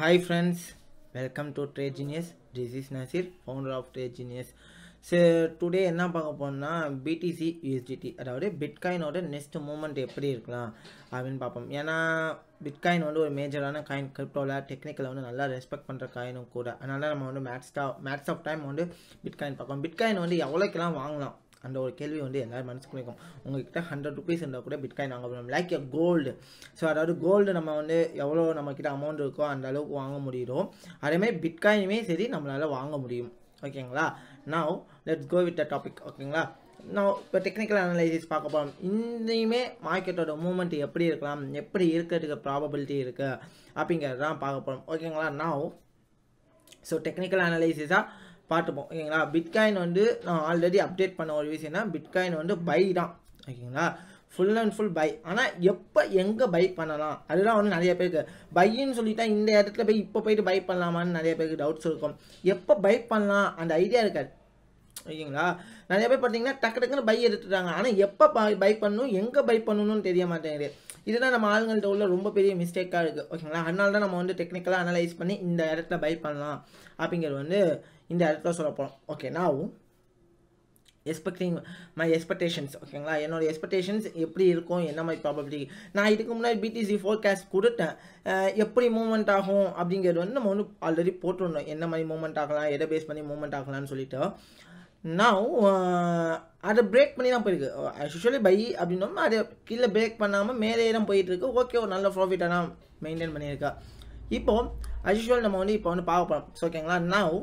Hi friends, welcome to Trade Genius. This is Nasir, founder of Trade Genius. So today என்ன பார்க்க போனோம்னா BDC USDT அதாவது பிட்காயினோட next moment எப்படி இருக்கலாம் அப்படின்னு பார்ப்போம் ஏன்னா பிட்காயின் வந்து ஒரு மேஜரான காயின் கிரிப்டோவில் டெக்னிக்கலை வந்து நல்லா ரெஸ்பெக்ட் பண்ணுற காயினும் கூட அதனால நம்ம வந்து மேட்ஸ்டா மேட்ஸ் ஆஃப் டைம் வந்து பிட்காயின் பார்ப்போம் பிட்காயின் வந்து எவ்வளோக்கெல்லாம் வாங்கலாம் அந்த ஒரு கேள்வி வந்து எல்லாரும் மனசுக்கு இருக்கும் உங்ககிட்ட ஹண்ட்ரட் ருபீஸ் இருந்தால் கூட பிட்காயின் வாங்க முடியும் லைக் எ கோல்டு ஸோ அதாவது கோல்டு நம்ம வந்து எவ்வளோ நம்மக்கிட்ட அமௌண்ட் இருக்கோ அந்த அளவுக்கு வாங்க முடியும் அதேமாதிரி பிட்காயினுமே சரி நம்மளால் வாங்க முடியும் ஓகேங்களா now let's go with the topic ஓகேங்களா நான் இப்போ டெக்னிக்கல் அனலைசிஸ் பார்க்க போகிறோம் இந்தையுமே மார்க்கெட்டோட மூமெண்ட் எப்படி இருக்கலாம் எப்படி இருக்கிறதுக்கு ப்ராபபிலிட்டி இருக்குது அப்படிங்கிறது தான் பார்க்க போகிறோம் ஓகேங்களா நான் ஸோ டெக்னிக்கல் அனலைசிஸாக பார்த்துப்போம் ஓகேங்களா பிட்காயின் வந்து நான் ஆல்ரெடி அப்டேட் பண்ண ஒரு விஷயம்னா பிட்காயின் வந்து பை தான் ஓகேங்களா ஃபுல் அண்ட் ஃபுல் பை ஆனால் எப்போ எங்கே பை பண்ணலாம் அதுதான் வந்து நிறைய பேருக்கு பையின்னு சொல்லிட்டா இந்த இடத்துல போய் இப்போ போயிட்டு பை பண்ணலாமான்னு நிறைய பேருக்கு டவுட்ஸ் இருக்கும் எப்போ பை பண்ணலாம் அந்த ஐடியா இருக்காது ஓகேங்களா நிறைய பேர் பார்த்தீங்கன்னா டக்கு டக்குன்னு பை எடுத்துட்டாங்க ஆனால் எப்போ பை பை பண்ணணும் எங்கே பை பண்ணணும்னு தெரிய மாட்டேங்குது இதுதான் நம்ம ஆளுங்கள்ட்ட உள்ள ரொம்ப பெரிய மிஸ்டேக்காக இருக்குது ஓகேங்களா அதனால தான் நம்ம வந்து டெக்னிக்கலாக அனலைஸ் பண்ணி இந்த இடத்துல பை பண்ணலாம் அப்படிங்கிறது வந்து இந்த இடத்துல சொல்ல போகிறோம் ஓகே நான் எக்ஸ்பெக்டிங் மை எக்ஸ்பெக்டேஷன்ஸ் ஓகேங்களா என்னோட எக்ஸ்பெக்டேஷன்ஸ் எப்படி இருக்கும் என்ன மாதிரி ப்ராபபிலிட்டி நான் இதுக்கு முன்னாடி பிடிசி ஃபோர்காஸ்ட் கொடுத்தேன் எப்படி மூவ்மெண்ட் ஆகும் அப்படிங்கிறது வந்து நம்ம வந்து ஆல்ரெடி போட்டிருந்தோம் என்ன மாதிரி மூவ்மெண்ட் ஆகலாம் எதை பேஸ் பண்ணி மூவ்மெண்ட் ஆகலாம்னு சொல்லிட்டு நான் அதை பிரேக் பண்ணி தான் போயிருக்கு யூஸ்வலி பை அப்படின்னோம் அதை கீழே பிரேக் பண்ணாமல் மேலே தான் போயிட்டுருக்கு ஓகே ஒரு நல்ல ப்ராஃபிட்டை தான் மெயின்டைன் பண்ணியிருக்கா இப்போ அஸ்யூஷுவல் நம்ம வந்து இப்போ வந்து பார்க்க போகிறோம் ஸோ ஓகேங்களா now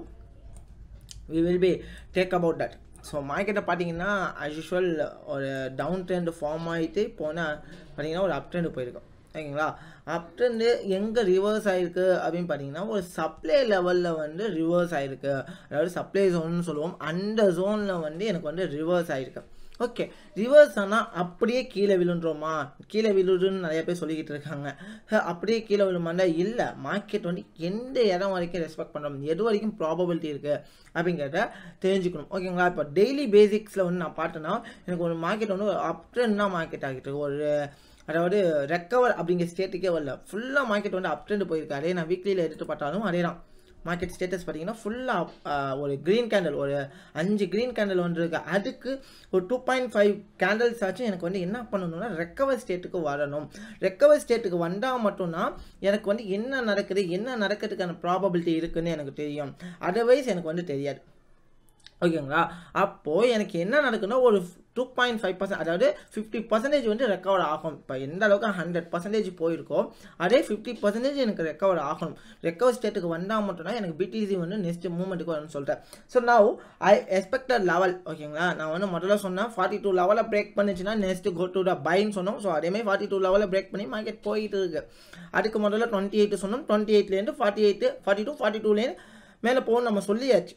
we will be talk about that so மார்க்கெட்டை பார்த்தீங்கன்னா அஸ்யூஷுவல் ஒரு டவுன் ட்ரெண்ட் ஃபார்ம் ஆகிட்டு போனால் பார்த்தீங்கன்னா ஒரு அப் ட்ரெண்டு போயிருக்கோம் ஓகேங்களா அப் ட்ரெண்டு எங்கே ரிவர்ஸ் ஆகிருக்கு அப்படின்னு பார்த்தீங்கன்னா ஒரு சப்ளை லெவலில் வந்து ரிவர்ஸ் ஆகிருக்கு அதாவது சப்ளை ஜோன்னு சொல்லுவோம் அந்த ஜோனில் வந்து எனக்கு வந்து ரிவர்ஸ் ஆகிருக்கு ஓகே ரிவர்ஸ் ஆனால் அப்படியே கீழே விழுன்றோமா கீழே விழுதுன்னு நிறைய பேர் சொல்லிக்கிட்டு இருக்காங்க அப்படியே கீழே விழுமாண்டா இல்லை மார்க்கெட் வந்து எந்த இடம் வரைக்கும் ரெஸ்பெக்ட் பண்ணுறோம் எது வரைக்கும் ப்ராபபிலிட்டி இருக்குது அப்படிங்கிறத தெரிஞ்சுக்கணும் ஓகேங்களா இப்போ டெய்லி பேசிக்ஸில் வந்து நான் பார்த்தேன்னா எனக்கு ஒரு மார்க்கெட் வந்து ஒரு அப் ட்ரெண்ட் தான் மார்க்கெட் ஆகிட்டு ஒரு அதாவது ரெக்கவர் அப்படிங்கிற ஸ்டேட்டுக்கே வரல ஃபுல்லாக மார்க்கெட் வந்து அப் ட்ரெண்ட் போயிருக்கு அதே நான் வீக்லியில் எடுத்து பார்த்தாலும் அதே தான் மார்க்கெட் ஸ்டேட்டஸ் பார்த்தீங்கன்னா ஃபுல்லாக ஒரு க்ரீன் கேண்டில் ஒரு அஞ்சு க்ரீன் கேண்டில் வந்துருக்கு அதுக்கு ஒரு டூ பாயிண்ட் ஃபைவ் கேண்டில்ஸ் ஆச்சும் எனக்கு வந்து என்ன பண்ணணும்னா ரெக்கவர் ஸ்டேட்டுக்கு வரணும் ரெக்கவர் ஸ்டேட்டுக்கு வந்தால் மட்டும்தான் எனக்கு வந்து என்ன நடக்குது என்ன நடக்கிறதுக்கான ப்ராபபிலிட்டி இருக்குன்னு எனக்கு தெரியும் அதர்வைஸ் எனக்கு வந்து தெரியாது ஓகேங்களா அப்போது எனக்கு என்ன நடக்குன்னா ஒரு டூ பாயிண்ட் ஃபைவ் பர்சன்ட் அதாவது ஃபிஃப்டி பர்சன்டேஜ் வந்து ரெக்கவர் ஆகும் இப்போ எந்த அளவுக்கு ஹண்ட்ரட் பர்சன்டேஜ் போயிருக்கோ அதே ஃபிஃப்டி பர்சன்டேஜ் எனக்கு ரெக்கவர் ஆகணும் ரெக்கவர் ஸ்டேட்டுக்கு வந்தால் மட்டும்தான் எனக்கு பிடிசி வந்து நெக்ஸ்ட் மூமெண்ட்டுக்கு வரும்னு சொல்லிட்டேன் ஸோ நான் ஐ எக்ஸ்பெக்டட் லெவல் ஓகேங்களா நான் வந்து முதல்ல சொன்னேன் ஃபார்ட்டி டூ லெவலில் பிரேக் பண்ணிச்சுன்னா நெக்ஸ்ட் கோ டு த பைன்னு சொன்னோம் ஸோ அதேமாதிரி ஃபார்ட்டி டூ லெவலில் பிரேக் பண்ணி மார்க்கெட் போயிட்டு இருக்கு அதுக்கு முதல்ல டுவெண்ட்டி எயிட் சொன்னோம் டுவெண்ட்டி எயிட்லேருந்து forty eight forty two forty டூலேருந்து மேலே போகணும் நம்ம சொல்லியாச்சு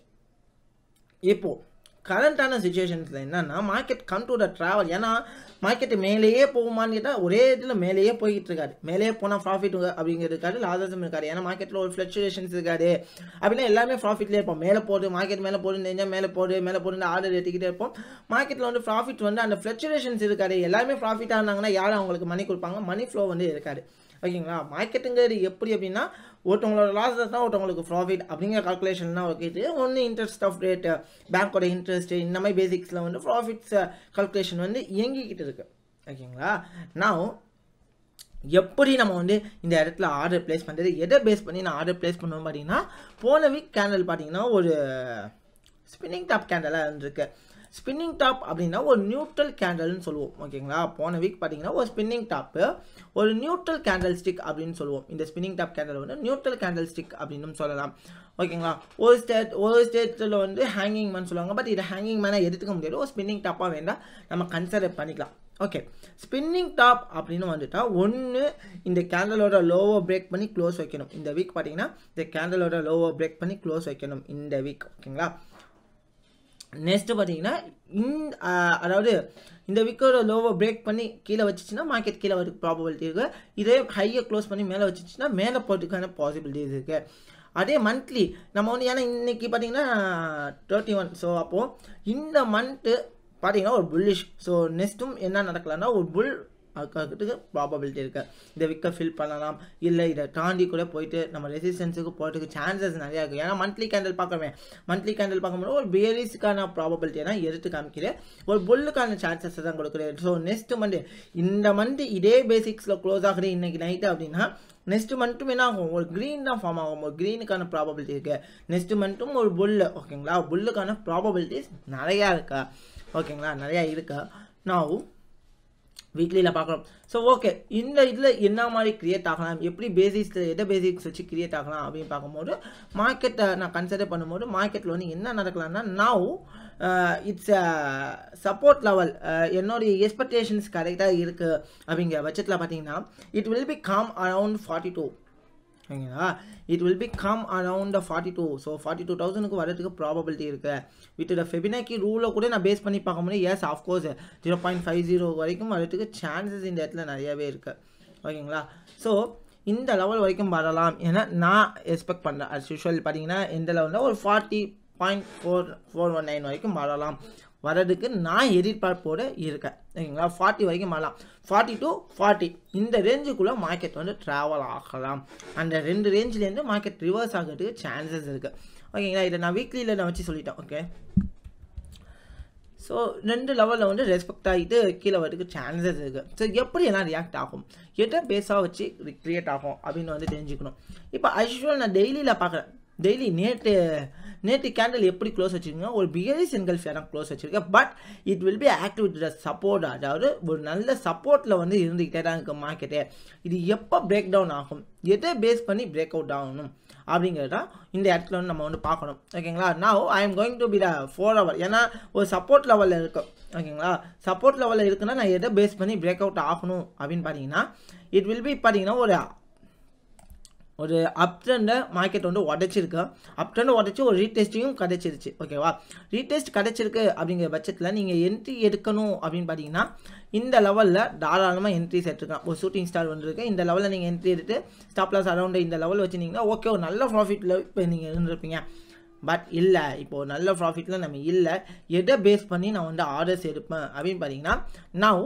இப்போது கரண்ட்டான சுச்சுவேஷன்ஸில் என்னன்னா market come to the travel ஏன்னா மார்க்கெட்டு மேலேயே போகுமான்னு கேட்டால் ஒரே இதில் மேலேயே போய்கிட்டு இருக்காரு மேலேயே போனால் ப்ராஃபிட் அப்படிங்கிறது இருக்காது லாசஸும் இருக்காது ஏன்னா மார்க்கெட்டில் ஒரு ஃப்ளக்சுவேஷன்ஸ் இருக்காது அப்படின்னா எல்லாமே ப்ராஃபிட்லேயே இருப்போம் மேலே போகுது மார்க்கெட் மேலே போகுதுன்னு தெரிஞ்சால் மேலே போகுது மேலே போகுதுன்னு ஆர்டர் எடுத்துக்கிட்டே இருப்போம் மார்க்கெட்டில் வந்து ப்ராஃபிட் வந்து அந்த ஃப்ளக்சுவேஷன்ஸ் இருக்காது எல்லாமே ப்ராஃபிட்டாக இருந்தாங்கன்னா யாரும் அவங்களுக்கு மணி கொடுப்பாங்க மணி ஃப்ளோ வந்து இருக்காது ஓகேங்களா மார்க்கெட்டுங்கிறது எப்படி அப்படின்னா ஒருத்தவங்களோட லாஸஸ் தான் ஒருத்தவங்களுக்கு ப்ராஃபிட் அப்படிங்கிற கால்குலேஷன் தான் வைக்கிட்டு ஒன்று இன்ட்ரெஸ்ட் ஆஃப் ரேட்டு பேங்க்கோட இன்ட்ரெஸ்ட் இந்த மாதிரி பேசிக்ஸில் வந்து ப்ராஃபிட்ஸ் கால்குலேஷன் வந்து இயங்கிக்கிட்டு இருக்கு ஓகேங்களா நான் எப்படி நம்ம வந்து இந்த இடத்துல ஆர்டர் ப்ளேஸ் பண்ணுறது எதை பேஸ் பண்ணி நான் ஆர்டர் ப்ளேஸ் பண்ணுவோம் பார்த்தீங்கன்னா போன வீக் கேண்டல் பார்த்தீங்கன்னா ஒரு ஸ்பின்னிங் டாப் கேண்டலாக இருந்திருக்கு ஸ்பின்னிங் டாப் அப்படின்னா ஒரு நியூட்ரல் கேண்டல்னு சொல்லுவோம் ஓகேங்களா போன வீக் பார்த்தீங்கன்னா ஒரு ஸ்பின்னிங் டாப்பு ஒரு நியூட்ரல் கேண்டல் ஸ்டிக் அப்படின்னு சொல்லுவோம் இந்த ஸ்பின்னிங் டாப் கேண்டல் வந்து நியூட்ரல் கேண்டல் ஸ்டிக் அப்படின்னு சொல்லலாம் ஓகேங்களா ஒரு ஸ்டேட் ஒரு ஸ்டேட்டில் வந்து ஹேங்கிங் மேன் சொல்லுவாங்க பட் இதை ஹேங்கிங் மேனாக எடுத்துக்க முடியாது ஒரு ஸ்பின்னிங் டாப்பாக வேண்டாம் நம்ம கன்சிடர் பண்ணிக்கலாம் ஓகே ஸ்பின்னிங் டாப் அப்படின்னு வந்துட்டா ஒன்று இந்த கேண்டலோட லோவை பிரேக் பண்ணி க்ளோஸ் வைக்கணும் இந்த வீக் பார்த்தீங்கன்னா இந்த கேண்டலோட லோவை பிரேக் பண்ணி க்ளோஸ் வைக்கணும் இந்த வீக் ஓகேங்களா நெக்ஸ்ட்டு பார்த்தீங்கன்னா இந்த அதாவது இந்த வீக்கோட லோவை பிரேக் பண்ணி கீழே வச்சுச்சுன்னா மார்க்கெட் கீழே வரதுக்கு ப்ராபபிலிட்டி இருக்குது இதே ஹையை க்ளோஸ் பண்ணி மேலே வச்சுச்சுன்னா மேலே போகிறதுக்கான பாசிபிலிட்டிஸ் இருக்குது அதே மந்த்லி நம்ம வந்து ஏன்னா இன்னைக்கு பார்த்தீங்கன்னா தேர்ட்டி ஒன் ஸோ அப்போது இந்த மந்த்து பார்த்தீங்கன்னா ஒரு புல்லிஷ் ஸோ நெக்ஸ்ட்டும் என்ன நடக்கலாம்னா ஒரு புல் ஆக்கிறதுக்கு ப்ராபபிலிட்டி இருக்குது இந்த விக்கை ஃபில் பண்ணலாம் இல்லை இதை தாண்டி கூட போயிட்டு நம்ம ரெசிஸ்டன்ஸுக்கு போகிறதுக்கு சான்சஸ் நிறையா இருக்குது ஏன்னா மந்த்லி கேண்டில் பார்க்கவே மந்த்லி கேண்டில் பார்க்கும்போது ஒரு பேரிஸுக்கான ப்ராபபிலிட்டியை தான் எடுத்து காமிக்கிறேன் ஒரு புல்லுக்கான சான்சஸ் தான் கொடுக்குறேன் ஸோ நெக்ஸ்ட் மந்த் இந்த மந்த் இதே பேசிக்ஸில் க்ளோஸ் ஆகுது இன்னைக்கு நைட்டு அப்படின்னா நெக்ஸ்ட் மந்த்தும் என்ன ஆகும் ஒரு க்ரீன் தான் ஃபார்ம் ஆகும் ஒரு க்ரீனுக்கான ப்ராபபிலிட்டி இருக்குது நெக்ஸ்ட் மந்த்தும் ஒரு புல்லு ஓகேங்களா புல்லுக்கான ப்ராபபிலிட்டிஸ் நிறையா இருக்கா ஓகேங்களா நிறையா இருக்கா நான் வீக்லியில் பார்க்குறோம் ஸோ ஓகே இந்த இதில் என்ன மாதிரி க்ரியேட் ஆகலாம் எப்படி பேசிக்ஸில் எதை பேசிக்ஸ் வச்சு க்ரியேட் ஆகலாம் அப்படின்னு பார்க்கும்போது மார்க்கெட்டை நான் கன்சிடர் பண்ணும்போது மார்க்கெட்டில் வந்து என்ன நடக்கலாம்னா நவ் இட்ஸ் சப்போர்ட் லெவல் என்னுடைய எக்ஸ்பெக்டேஷன்ஸ் கரெக்டாக இருக்குது அப்படிங்கிற பட்சத்தில் பார்த்தீங்கன்னா it will be come around forty two ஓகேங்களா it will be come around forty two so forty two தௌசண்ட்க்கு வரதுக்கு ப்ராபபிலிட்டி இருக்குது வித் த ஃபெபினாக்கி ரூலை கூட நான் பேஸ் பண்ணி பார்க்க முடியும் yes of course zero point five zero வரைக்கும் வரதுக்கு சான்சஸ் இந்த இடத்துல நிறையவே இருக்குது ஓகேங்களா ஸோ இந்த லெவல் வரைக்கும் வரலாம் ஏன்னா நான் எக்ஸ்பெக்ட் பண்ணுறேன் அஸ் யூஷுவல் பார்த்தீங்கன்னா இந்த லெவலில் ஒரு forty point four four one nine வரைக்கும் வரலாம் வரதுக்கு நான் எதிர்பார்ப்போடு இருக்கேன் ஓகேங்களா ஃபார்ட்டி வரைக்கும் வரலாம் ஃபார்ட்டி டு ஃபார்ட்டி இந்த ரேஞ்சுக்குள்ளே மார்க்கெட் வந்து ட்ராவல் ஆகலாம் அந்த ரெண்டு ரேஞ்சிலேருந்து மார்க்கெட் ரிவர்ஸ் ஆகிறதுக்கு சான்சஸ் இருக்குது ஓகேங்களா இதை நான் வீக்லியில் நான் வச்சு சொல்லிட்டேன் ஓகே ஸோ ரெண்டு லெவலில் வந்து ரெஸ்பெக்ட் ஆகிட்டு கீழே வரதுக்கு சான்சஸ் இருக்குது ஸோ எப்படி எல்லாம் ரியாக்ட் ஆகும் எதை பேஸாக வச்சு க்ரியேட் ஆகும் அப்படின்னு வந்து தெரிஞ்சுக்கணும் இப்போ ஐஷுவல் நான் டெய்லியில் பார்க்குறேன் டெய்லி நேற்று நேற்று கேண்டில் எப்படி க்ளோஸ் வச்சுருக்கீங்க ஒரு பியரிஸ் என்கல்ஃபியாக தான் க்ளோஸ் வச்சுருக்கேன் but it will be active with support அதாவது ஒரு நல்ல சப்போர்ட்டில் வந்து இருந்துக்கிட்டே தான் இருக்குது மார்க்கெட்டே இது எப்போ பிரேக் டவுன் ஆகும் எதை பேஸ் பண்ணி பிரேக் அவுட் ஆகணும் அப்படிங்கிறத இந்த இடத்துல வந்து நம்ம வந்து பார்க்கணும் ஓகேங்களா நான் I am going to be the four hour ஏன்னா ஒரு சப்போர்ட் லெவலில் இருக்கும் ஓகேங்களா சப்போர்ட் லெவலில் இருக்குன்னா நான் எதை பேஸ் பண்ணி பிரேக் அவுட் ஆகணும் அப்படின்னு பார்த்தீங்கன்னா இட் வில் பி பார்த்தீங்கன்னா ஒரு ஒரு அப் ட்ரெண்டை மார்க்கெட் வந்து உடச்சிருக்கு அப் ட்ரெண்டை உடச்சி ஒரு ரீடெஸ்ட்டையும் கிடச்சிருச்சு ஓகேவா ரீடெஸ்ட் கிடச்சிருக்கு அப்படிங்கிற பட்சத்தில் நீங்கள் என்ட்ரி எடுக்கணும் அப்படின்னு பார்த்தீங்கன்னா இந்த லெவலில் தாராளமாக என்ட்ரிஸ் எடுத்துக்கலாம் ஒரு ஷூட்டிங் ஸ்டார் வந்துருக்கு இந்த லெவலில் நீங்கள் என்ட்ரி எடுத்து ஸ்டாப் லாஸ் அரௌண்ட் இந்த லெவல் வச்சுருந்தீங்கன்னா ஓகே ஒரு நல்ல ப்ராஃபிட்டில் இப்போ நீங்கள் இருந்திருப்பீங்க பட் இல்லை இப்போது நல்ல ப்ராஃபிட்டில் நம்ம இல்லை எதை பேஸ் பண்ணி நான் வந்து ஆர்டர்ஸ் எடுப்பேன் அப்படின்னு பார்த்தீங்கன்னா now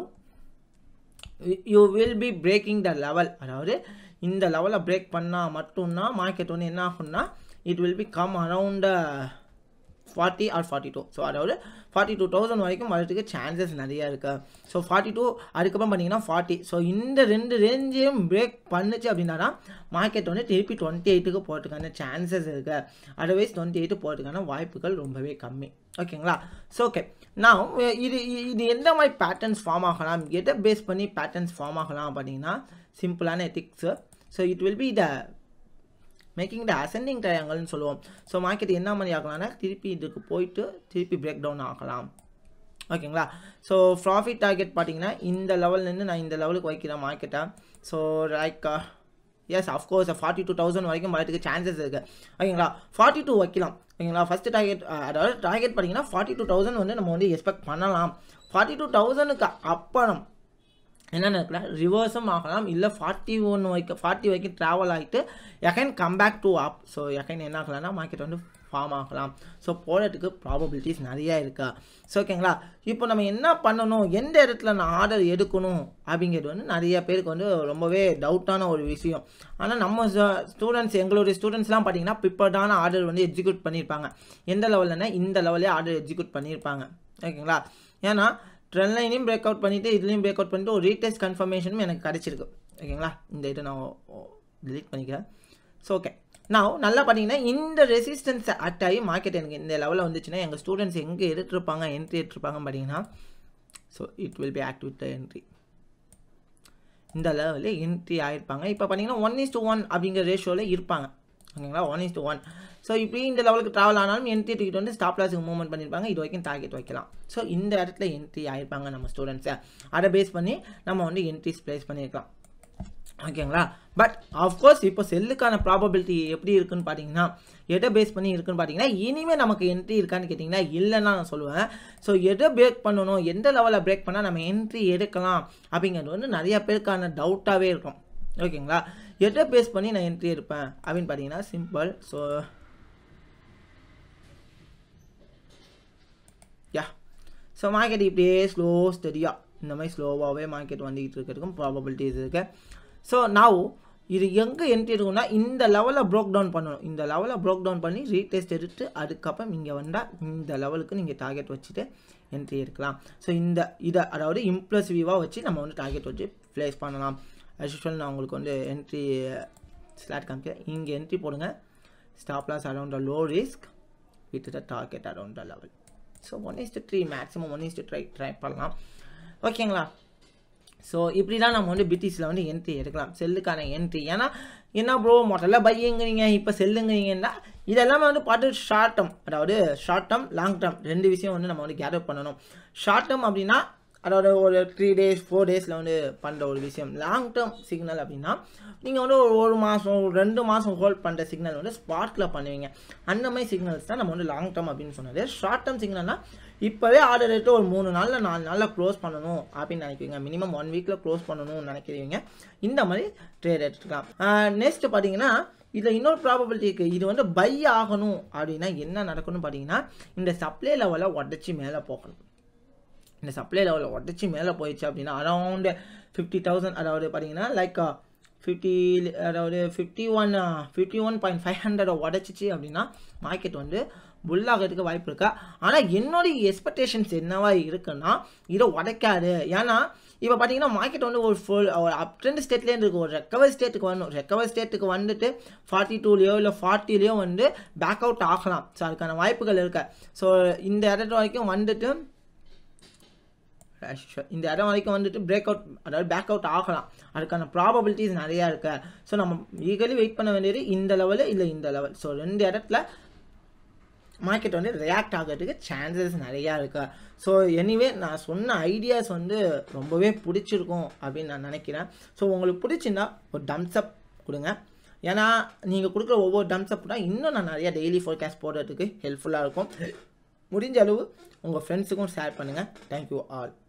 you will be breaking the level அதாவது இந்த லெவலை பிரேக் பண்ணால் மட்டும்தான் மார்க்கெட் வந்து என்ன ஆகும்னா it will be come around forty or forty two so அதாவது ஃபார்ட்டி டூ தௌசண்ட் வரைக்கும் வரதுக்கு சான்சஸ் நிறையா இருக்குது ஸோ ஃபார்ட்டி டூ அதுக்கப்புறம் பார்த்தீங்கன்னா ஃபார்ட்டி ஸோ இந்த ரெண்டு ரேஞ்சையும் பிரேக் பண்ணுச்சு அப்படின்னா தான் மார்க்கெட் வந்து திருப்பி டுவெண்ட்டி எயிட்டுக்கு போகிறதுக்கான சான்சஸ் இருக்குது அதர்வைஸ் டுவெண்ட்டி எயிட்டு போகிறதுக்கான வாய்ப்புகள் ரொம்பவே கம்மி ஓகேங்களா ஸோ ஓகே நான் இது இது எந்த மாதிரி பேட்டர்ன்ஸ் ஃபார்ம் ஆகலாம் எதை பேஸ் பண்ணி பேட்டர்ன்ஸ் ஃபார்ம் ஆகலாம் பார்த்தீங்கன்னா சிம்பிளான ethics so it will be the making the ascending ட்ரையாங்கல்னு சொல்லுவோம் ஸோ மார்க்கெட் என்ன மாதிரி ஆகலாம்னா திருப்பி இதுக்கு போயிட்டு திருப்பி பிரேக் டவுன் ஆகலாம் ஓகேங்களா ஸோ ப்ராஃபிட் டார்கெட் பார்த்தீங்கன்னா இந்த லெவல்லேருந்து நான் இந்த லெவலுக்கு வைக்கிறேன் மார்க்கெட்டை so like yes of course forty two thousand வரைக்கும் வரதுக்கு சான்சஸ் இருக்குது ஓகேங்களா ஃபார்ட்டி டூ வைக்கலாம் ஓகேங்களா ஃபஸ்ட்டு டார்கெட் அதாவது டார்கெட் பார்த்தீங்கன்னா ஃபார்ட்டி டூ தௌசண்ட் வந்து நம்ம வந்து எக்ஸ்பெக்ட் பண்ணலாம் ஃபார்ட்டி டூ தௌசண்ட்க்கு அப்புறம் என்னென்ன இருக்குல்ல ரிவர்ஸும் ஆகலாம் இல்லை ஃபார்ட்டி ஒன் வரைக்கும் ஃபார்ட்டி வரைக்கும் ட்ராவல் ஆகிட்டு again come back to up so again என்ன ஆகலாம்னா மார்க்கெட் வந்து ஃபார்ம் ஆகலாம் ஸோ போகிறதுக்கு ப்ராபபிலிட்டிஸ் நிறையா இருக்கா ஸோ ஓகேங்களா இப்போ நம்ம என்ன பண்ணணும் எந்த இடத்துல நான் ஆர்டர் எடுக்கணும் அப்படிங்கிறது வந்து நிறைய பேருக்கு வந்து ரொம்பவே டவுட்டான ஒரு விஷயம் ஆனால் நம்ம ஸ்டூடெண்ட்ஸ் எங்களுடைய ஸ்டூடெண்ட்ஸ்லாம் பார்த்தீங்கன்னா ப்ரிப்பர்டான ஆர்டர் வந்து எக்ஸிக்யூட் பண்ணியிருப்பாங்க எந்த லெவல்லனா இந்த லெவலே ஆர்டர் எக்ஸிக்யூட் பண்ணியிருப்பாங்க ஓகேங்களா ஏன்னா ட்ரெண்ட் லைனையும் பிரேக் அவுட் பண்ணிவிட்டு இதுலேயும் பிரேக் அவுட் பண்ணிட்டு ஒரு ரீடெஸ்ட் கன்ஃபர்மேஷனும் எனக்கு கிடச்சிருக்கு ஓகேங்களா இந்த இதை நான் டிலீட் பண்ணிக்கிறேன் ஸோ ஓகே நான் நல்லா பார்த்தீங்கன்னா இந்த ரெசிஸ்டன்ஸ் அட் ஆகி மார்க்கெட் எனக்கு இந்த லெவலில் வந்துச்சுன்னா எங்கள் ஸ்டூடெண்ட்ஸ் எங்கே எடுத்துருப்பாங்க என்ட்ரி எடுத்துருப்பாங்கன்னு பார்த்தீங்கன்னா so it will be active the entry இந்த லெவலில் என்ட்ரி ஆகிருப்பாங்க இப்போ பார்த்தீங்கன்னா ஒன் இஸ் டு ஒன் அப்படிங்கிற ரேஷியோவில் இருப்பாங்க ஓகேங்களா one is to one so இப்படி இந்த லெவலுக்கு ட்ராவல் ஆனாலும் என்ட்ரி டிக்கெட் வந்து ஸ்டாப் லாஸுக்கு மூவ்மெண்ட் பண்ணியிருப்பாங்க இது வரைக்கும் டார்கெட் வைக்கலாம் ஸோ இந்த இடத்துல என்ட்ரி ஆகிருப்பாங்க நம்ம ஸ்டூடெண்ட்ஸை அதை பேஸ் பண்ணி நம்ம வந்து என்ட்ரிஸ் ப்ளேஸ் பண்ணியிருக்கலாம் ஓகேங்களா பட் ஆஃப்கோர்ஸ் இப்போ செல்லுக்கான ப்ராபபிலிட்டி எப்படி இருக்குன்னு பார்த்தீங்கன்னா எதை பேஸ் பண்ணி இருக்குன்னு பார்த்தீங்கன்னா இனிமேல் நமக்கு என்ட்ரி இருக்கான்னு கேட்டிங்கன்னா இல்லைன்னா நான் சொல்லுவேன் ஸோ எதை பிரேக் பண்ணணும் எந்த லெவலில் பிரேக் பண்ணால் நம்ம என்ட்ரி எடுக்கலாம் அப்படிங்கிறது வந்து நிறைய பேருக்கான டவுட்டாகவே இருக்கும் ஓகேங்களா எதை பேஸ் பண்ணி நான் என்ட்ரி எடுப்பேன் அப்படின்னு பார்த்தீங்கன்னா simple so yeah so market இப்படியே ஸ்லோ ஸ்டடியாக இந்த மாதிரி ஸ்லோவாகவே மார்க்கெட் வந்துக்கிட்டு இருக்கிறதுக்கும் ப்ராபபிலிட்டிஸ் இருக்குது ஸோ நான் இது எங்கே என்ட்ரி இருக்கும்னா இந்த லெவலில் ப்ரோக் டவுன் பண்ணணும் இந்த லெவலில் ப்ரோக் டவுன் பண்ணி ரீடெஸ்ட் எடுத்து அதுக்கப்புறம் இங்கே வந்தால் இந்த லெவலுக்கு நீங்கள் டார்கெட் வச்சுட்டு என்ட்ரி எடுக்கலாம் ஸோ இந்த இதை அதாவது இம்ப்ளசிவாக வச்சு நம்ம வந்து டார்கெட் வச்சு ப்ளேஸ் பண்ணலாம் as usual நான் உங்களுக்கு வந்து என்ட்ரி ஸ்லாட் காமிக்கிறேன் இங்கே என்ட்ரி போடுங்க stop loss around the low risk with the target around the level so one is to three maximum one is to two try பண்ணலாம் ஓகேங்களா ஸோ இப்படி தான் நம்ம வந்து பிடிஸில் வந்து என்ட்ரி எடுக்கலாம் செல்லுக்கான என்ட்ரி ஏன்னா என்ன ப்ரோ முதல்ல பையங்கிறீங்க இப்போ செல்லுங்கிறீங்கன்னா இதெல்லாமே வந்து பார்த்து ஷார்ட் டேர்ம் அதாவது ஷார்ட் டேர்ம் லாங் டேர்ம் ரெண்டு விஷயம் வந்து நம்ம வந்து கேதர் பண்ணணும் ஷார்ட் டேர்ம் அப்படின்னா அதாவது ஒரு த்ரீ டேஸ் ஃபோர் டேஸில் வந்து பண்ணுற ஒரு விஷயம் லாங் டேர்ம் சிக்னல் அப்படின்னா நீங்கள் வந்து ஒரு ஒரு மாதம் ஒரு ரெண்டு மாதம் ஹோல்ட் பண்ணுற சிக்னல் வந்து ஸ்பாட்டில் பண்ணுவீங்க அந்த மாதிரி சிக்னல்ஸ் தான் நம்ம வந்து லாங் டேர்ம் அப்படின்னு சொன்னது ஷார்ட் டேர்ம் சிக்னல்னால் இப்போவே ஆர்டர் ரேட்டு ஒரு மூணு நாளில் நாலு நாளில் க்ளோஸ் பண்ணணும் அப்படின்னு நினைக்கிறீங்க மினிமம் ஒன் வீக்கில் க்ளோஸ் பண்ணணும்னு நினைக்கிறீங்க இந்த மாதிரி ட்ரேட் எடுத்துக்கலாம் நெக்ஸ்ட் பார்த்தீங்கன்னா இதில் இன்னொரு ப்ராபபிலிட்டி இருக்குது இது வந்து பை ஆகணும் அப்படின்னா என்ன நடக்கணும்னு பார்த்தீங்கன்னா இந்த சப்ளை லெவலை உடச்சி மேலே போகணும் இந்த சப்ளை லெவலில் உடச்சி மேலே போயிடுச்சு அப்படின்னா அரௌண்டு ஃபிஃப்டி தௌசண்ட் அதாவது பார்த்தீங்கன்னா லைக் ஃபிஃப்டி அதாவது fifty one fifty one point five hundred உடச்சிச்சு அப்படின்னா மார்க்கெட் வந்து புல்லாகிறதுக்கு வாய்ப்பு இருக்கா ஆனால் என்னுடைய எக்ஸ்பெக்டேஷன்ஸ் என்னவா இருக்குன்னா இதை உடைக்காது ஏன்னா இப்போ பார்த்தீங்கன்னா மார்க்கெட் வந்து ஒரு ஃபுல் ஒரு அப் ட்ரெண்ட் ஸ்டேட்லேயே இருக்குது ஒரு ரெக்கவர் ஸ்டேட்டுக்கு வரணும் ரெக்கவர் ஸ்டேட்டுக்கு வந்துட்டு ஃபார்ட்டி டூலேயோ இல்லை ஃபார்ட்டிலேயோ வந்து பேக் அவுட் ஆகலாம் ஸோ அதுக்கான வாய்ப்புகள் இருக்கு ஸோ இந்த இடத்து வரைக்கும் வந்துட்டு இந்த இடம் வரைக்கும் வந்துட்டு பிரேக் அவுட் அதாவது பேக் அவுட் ஆகலாம் அதுக்கான ப்ராபபிலிட்டிஸ் நிறையா இருக்கு ஸோ நம்ம ஈகலி வெயிட் பண்ண வேண்டியது இந்த லெவலு இல்லை இந்த லெவல் ஸோ ரெண்டு இடத்துல மார்க்கெட் வந்து ரியாக்ட் ஆகிறதுக்கு சான்சஸ் நிறையா இருக்கு ஸோ எனிவே நான் சொன்ன ஐடியாஸ் வந்து ரொம்பவே பிடிச்சிருக்கும் அப்படின்னு நான் நினைக்கிறேன் ஸோ உங்களுக்கு பிடிச்சிருந்தா ஒரு டம்ஸ் அப் கொடுங்க ஏன்னா நீங்கள் கொடுக்குற ஒவ்வொரு டம்ஸ் அப் தான் இன்னும் நான் நிறையா டெய்லி ஃபோர்காஸ்ட் போடுறதுக்கு ஹெல்ப்ஃபுல்லாக இருக்கும் முடிஞ்ச அளவு உங்கள் ஃப்ரெண்ட்ஸுக்கும் ஷேர் பண்ணுங்கள் தேங்க்யூ ஆல்